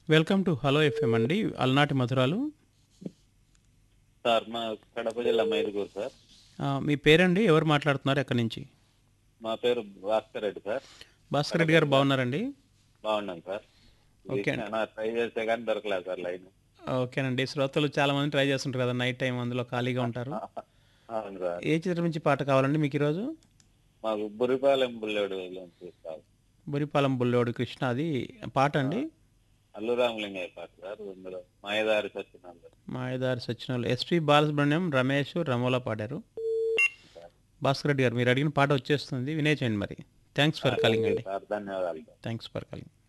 Welcome to hello FM అండి అలనాటి మధురాలు sir మా కడప జిల్లా మైదుగూరు సార్ ఆ, మీ పేరండి ఎవరు మాట్లాడుతున్నారు ఎక్కడి నుంచి మా పేరు భాస్కర్ రెడ్డి సార్ భాస్కర్ రెడ్డి గారు బాగున్నారండి బాగున్నాను సార్ ఓకే అండి. చాలా ట్రై చేస్తే కానీ దొరకలేదు సార్ లైన్ ఓకేనండి శ్రోతలు చాలా మంది ట్రై చేస్తుంటారు కదా నైట్ టైం అందులో ఖాళీగా ఉంటారు అవును సార్ ఏ చిత్రం నుంచి పాట కావాలండి మీకు ఈరోజు మాకు బురిపాలెం బుల్లెడు నుంచి సార్ బురిపాలెం బుల్లోడు కృష్ణ అది పాట అండి అల్లు రామలింగయ్య పాట సార్ ఇందులో మాయదారి సత్యనారాయణ మాయదారి సచ్చినోళ్ళు ఎస్పి బాలసుబ్రహ్మణ్యం రమేష్ రమోలా పాడారు భాస్కర్ రెడ్డి గారు మీరు అడిగిన పాట వచ్చేస్తుంది వినేచేయండి మరి థ్యాంక్స్ ఫర్ కాలింగ్ అండి సార్ ధన్యవాదాలు సార్ థ్యాంక్స్ ఫర్ కాలింగ్